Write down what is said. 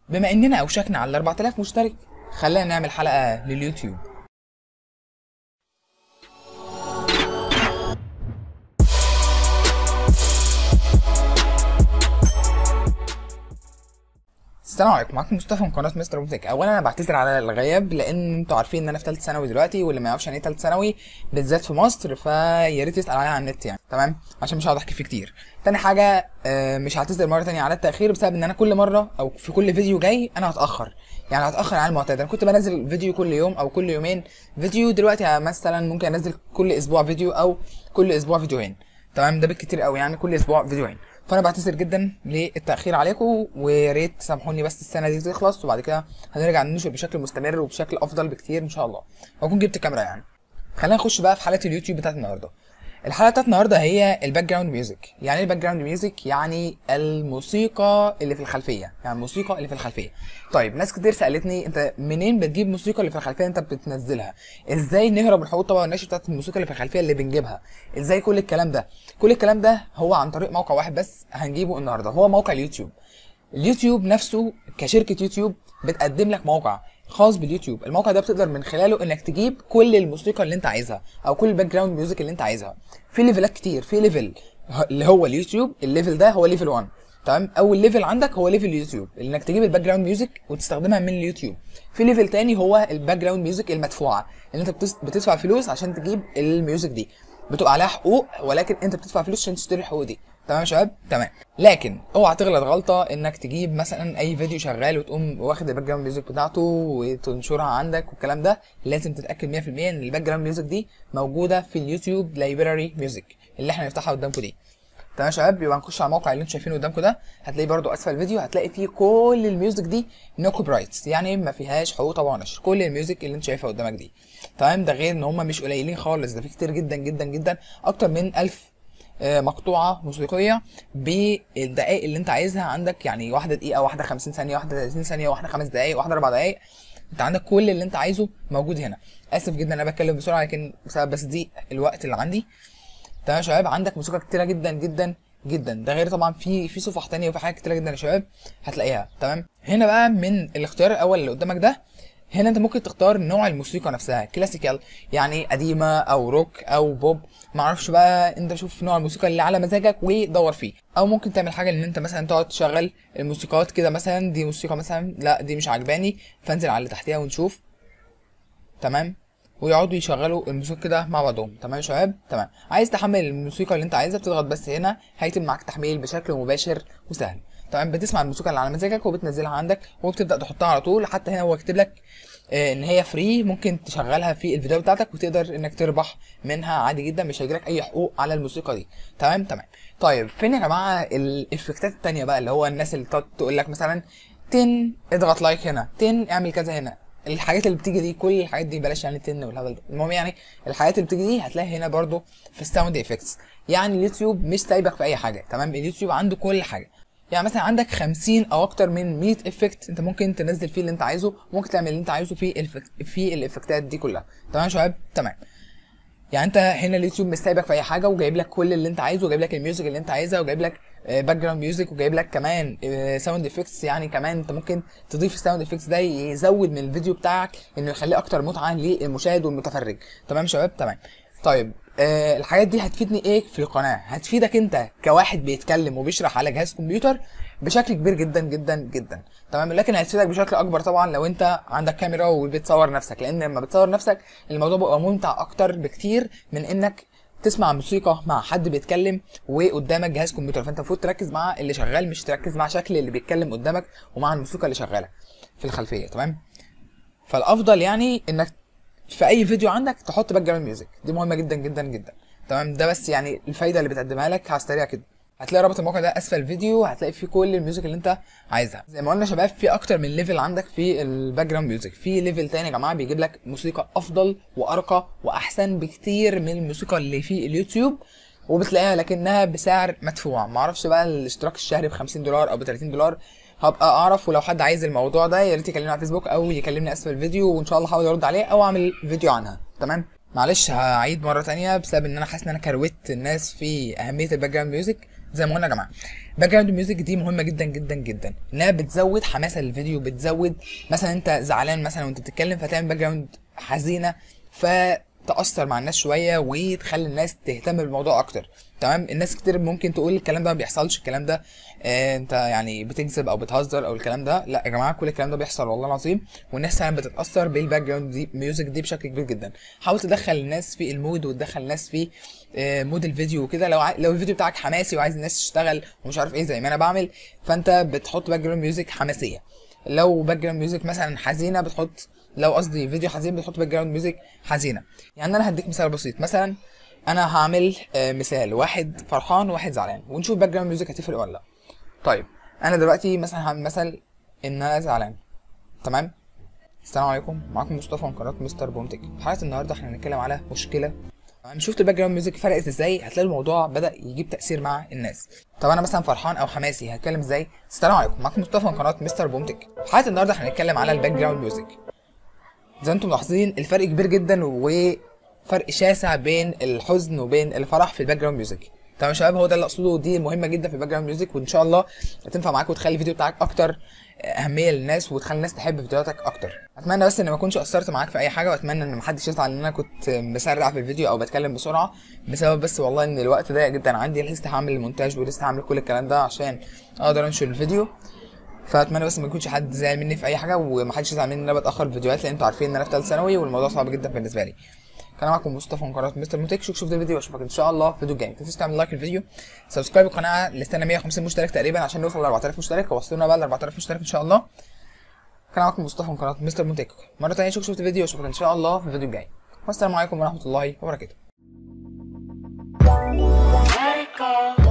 بما اننا اوشكنا على 4000 مشترك خلينا نعمل حلقه لليوتيوب السلام عليكم معاكم مصطفى من قناه مستر روبوتك اولا انا بعتذر على الغياب لان انتوا عارفين ان انا في ثالثه ثانوي دلوقتي واللي ما يعرفش يعني ايه ثالثه ثانوي بالذات في مصر فيا ريت يسال عليا على النت يعني تمام عشان مش هقعد احكي فيه كتير تاني حاجه آه، مش هعتذر مره تانية على التاخير بسبب ان انا كل مره او في كل فيديو جاي انا هتاخر يعني هتاخر عن المعتاد انا كنت بنزل فيديو كل يوم او كل يومين فيديو دلوقتي مثلا ممكن انزل كل اسبوع فيديو او كل اسبوع فيديوهين تمام ده بالكتير قوي يعني كل اسبوع فيديوهين فانا بعتذر جدا للتاخير عليكم ويا ريت تسامحوني بس السنه دي تخلص وبعد كده هنرجع ننشر بشكل مستمر وبشكل افضل بكتير ان شاء الله واكون جبت كاميرا يعني خلينا نخش بقى في حلقه اليوتيوب بتاعت النهارده الحلقه بتاعت النهارده هي الباك جراوند ميوزك يعني ايه الباك جراوند ميوزك يعني الموسيقى اللي في الخلفيه يعني الموسيقى اللي في الخلفيه طيب ناس كتير سالتني انت منين بتجيب الموسيقى اللي في الخلفيه انت بتنزلها ازاي نهرب من حقوق الطبع والنشر بتاعت الموسيقى اللي في الخلفيه اللي بنجيبها ازاي كل الكلام ده كل الكلام ده هو عن طريق موقع واحد بس هنجيبه النهارده هو موقع اليوتيوب اليوتيوب نفسه كشركه يوتيوب بتقدم لك موقع خاص باليوتيوب الموقع ده بتقدر من خلاله انك تجيب كل الموسيقى اللي انت عايزها او كل الباك جراوند ميوزك اللي انت عايزها في ليفلات كتير في ليفل اللي هو اليوتيوب الليفل ده هو ليفل 1 تمام اول ليفل عندك هو ليفل اليوتيوب انك تجيب الباك جراوند ميوزك وتستخدمها من اليوتيوب في ليفل تاني هو الباك جراوند ميوزك المدفوعه ان انت بتس- بتدفع فلوس عشان تجيب الميوزك دي بتبقى عليها حقوق ولكن انت بتدفع فلوس عشان تشتري الحقوق دي تمام يا شباب تمام لكن اوعى تغلط غلطه انك تجيب مثلا اي فيديو شغال وتقوم واخد الباك جراوند ميوزك بتاعته وتنشرها عندك والكلام ده لازم تتاكد 100% ان الباك جراوند ميوزك دي موجوده في اليوتيوب لايبراري ميوزك اللي احنا هنفتحها قدامكم دي تمام يا شباب يبقى نخش على الموقع اللي انتم شايفينه قدامكم ده هتلاقي برده اسفل الفيديو هتلاقي فيه كل الميوزك دي نو كوبي رايتس يعني ما فيهاش حقوق طبع ونشر كل الميوزك اللي انت شايفها قدامك دي تمام ده غير ان هم مش قليلين خالص ده في كتير جدا جدا جدا اكتر من 1000 آه، مقطوعه موسيقيه بالدقائق اللي انت عايزها عندك يعني واحده دقيقه واحده 50 ثانيه واحده 30 ثانيه واحده 5 دقائق واحده 4 دقائق انت عندك كل اللي انت عايزه موجود هنا اسف جدا انا بتكلم بسرعه لكن بسبب بس دي الوقت اللي عندي تمام يا شباب عندك موسيقى كتيره جدا جدا جدا ده غير طبعا في في صفح تانية وفي حاجات كتيره جدا يا شباب هتلاقيها تمام هنا بقى من الاختيار الاول اللي قدامك ده هنا انت ممكن تختار نوع الموسيقى نفسها كلاسيكال يعني قديمه او روك او بوب معرفش بقى انت شوف نوع الموسيقى اللي على مزاجك ودور فيه او ممكن تعمل حاجه ان انت مثلا تقعد تشغل الموسيقات كده مثلا دي موسيقى مثلا لا دي مش عجباني فانزل على اللي تحتيها ونشوف تمام ويقعدوا يشغلوا الموسيقى كده مع بعضهم تمام يا شباب تمام عايز تحمل الموسيقى اللي انت عايزها بتضغط بس هنا هيتم معاك تحميل بشكل مباشر وسهل تمام بتسمع الموسيقى اللي على مزاجك وبتنزلها عندك وبتبدا تحطها على طول حتى هنا هو كاتب لك آه، ان هي فري ممكن تشغلها في الفيديو بتاعتك وتقدر انك تربح منها عادي جدا مش هيجيلك اي حقوق على الموسيقى دي تمام تمام طيب فين يا جماعه الافكتات التانية بقى اللي هو الناس اللي تقعد تقول لك مثلا تن اضغط لايك هنا تن اعمل كذا هنا الحاجات اللي بتيجي دي كل الحاجات دي بلاش يعني تن والهبل ده المهم يعني الحاجات اللي بتيجي دي هتلاقيها هنا برضو في الساوند افكتس يعني اليوتيوب مش سايبك في اي حاجه تمام اليوتيوب عنده كل حاجه يعني مثلا عندك 50 او اكتر من 100 افكت انت ممكن تنزل فيه اللي انت عايزه ممكن تعمل اللي انت عايزه في الفك... في الافكتات دي كلها تمام يا شباب تمام يعني انت هنا اليوتيوب مش سايبك في اي حاجه وجايب لك كل اللي انت عايزه وجايب لك الميوزك اللي انت عايزها وجايب لك باك جراوند ميوزك وجايب لك كمان ساوند افكتس يعني كمان انت ممكن تضيف الساوند افكتس ده يزود من الفيديو بتاعك انه يخليه اكتر متعه للمشاهد والمتفرج تمام يا شباب تمام طيب آه الحاجات دي هتفيدني ايه في القناه هتفيدك انت كواحد بيتكلم وبيشرح على جهاز كمبيوتر بشكل كبير جدا جدا جدا تمام لكن هتفيدك بشكل اكبر طبعا لو انت عندك كاميرا وبتصور نفسك لان لما بتصور نفسك الموضوع بيبقى ممتع اكتر بكتير من انك تسمع موسيقى مع حد بيتكلم وقدامك جهاز كمبيوتر فانت المفروض تركز مع اللي شغال مش تركز مع شكل اللي بيتكلم قدامك ومع الموسيقى اللي شغاله في الخلفيه تمام فالافضل يعني انك في اي فيديو عندك تحط باك جراوند ميوزك دي مهمه جدا جدا جدا تمام ده بس يعني الفايده اللي بتقدمها لك على السريع كده هتلاقي رابط الموقع ده اسفل الفيديو هتلاقي فيه كل الميوزك اللي انت عايزها زي ما قلنا يا شباب في اكتر من ليفل عندك في الباك جراوند ميوزك في ليفل تاني يا جماعه بيجيب لك موسيقى افضل وارقى واحسن بكتير من الموسيقى اللي في اليوتيوب وبتلاقيها لكنها بسعر مدفوع معرفش بقى الاشتراك الشهري ب 50 دولار او ب 30 دولار هبقى اعرف ولو حد عايز الموضوع ده يا ريت يكلمني على فيسبوك او يكلمني اسفل الفيديو وان شاء الله هحاول ارد عليه او اعمل فيديو عنها تمام معلش هعيد مره تانية بسبب ان انا حاسس ان انا كروت الناس في اهميه الباك جراوند ميوزك زي ما قلنا يا جماعه باك جراوند ميوزك دي مهمه جدا جدا جدا انها بتزود حماسه للفيديو بتزود مثلا انت زعلان مثلا وانت بتتكلم فتعمل باك جراوند حزينه فتاثر مع الناس شويه وتخلي الناس تهتم بالموضوع اكتر تمام الناس كتير ممكن تقول الكلام ده ما بيحصلش الكلام ده آه انت يعني بتكذب او بتهزر او الكلام ده لا يا جماعه كل الكلام ده بيحصل والله العظيم والناس فعلا بتتاثر بالباك جراوند دي ميوزك دي بشكل كبير جدا حاول تدخل الناس في المود وتدخل الناس في آه مود الفيديو وكده لو ع... لو الفيديو بتاعك حماسي وعايز الناس تشتغل ومش عارف ايه زي ما انا بعمل فانت بتحط باك جراوند ميوزك حماسيه لو باك جراوند ميوزك مثلا حزينه بتحط لو قصدي فيديو حزين بتحط باك جراوند ميوزك حزينه يعني انا هديك مثال بسيط مثلا انا هعمل آه مثال واحد فرحان وواحد زعلان ونشوف باك جراوند ميوزك هتفرق ولا لا طيب انا دلوقتي مثلا هعمل مثل ان انا زعلان تمام السلام عليكم معاكم مصطفى من قناه مستر بومتك في حلقه النهارده احنا هنتكلم على مشكله انا شفت الباك جراوند ميوزك فرقت ازاي هتلاقي الموضوع بدا يجيب تاثير مع الناس طب انا مثلا فرحان او حماسي هتكلم ازاي السلام عليكم معاكم مصطفى من قناه مستر بومتك في حلقه النهارده احنا هنتكلم على الباك جراوند ميوزك زي ما انتم ملاحظين الفرق كبير جدا وفرق شاسع بين الحزن وبين الفرح في الباك جراوند ميوزك تمام يا شباب هو ده اللي اقصده دي مهمه جدا في الباك جراوند ميوزك وان شاء الله هتنفع معاك وتخلي الفيديو بتاعك اكتر اهميه للناس وتخلي الناس تحب فيديوهاتك اكتر اتمنى بس ان ما اكونش قصرت معاك في اي حاجه واتمنى ان محدش يزعل ان انا كنت مسرع في الفيديو او بتكلم بسرعه بسبب بس والله ان الوقت ضيق جدا عندي لسه هعمل المونتاج ولسه هعمل كل الكلام ده عشان اقدر انشر الفيديو فاتمنى بس ما يكونش حد زعل مني في اي حاجه ومحدش يزعل مني ان انا بتاخر الفيديوهات لان انتوا عارفين ان انا في ثالث ثانوي والموضوع صعب جدا بالنسبه لي كان معاكم مصطفى من قناه مستر موتك شوف شوف ده الفيديو واشوفك ان شاء الله في فيديو جاي تنساش تعمل لايك للفيديو سبسكرايب القناه لسه 150 مشترك تقريبا عشان نوصل ل 4000 مشترك ووصلنا بقى ل 4000 مشترك ان شاء الله كان معاكم مصطفى من قناه مستر موتك مره ثانيه شوف شوف الفيديو واشوفك ان شاء الله في الفيديو الجاي والسلام عليكم ورحمه الله وبركاته Let it go.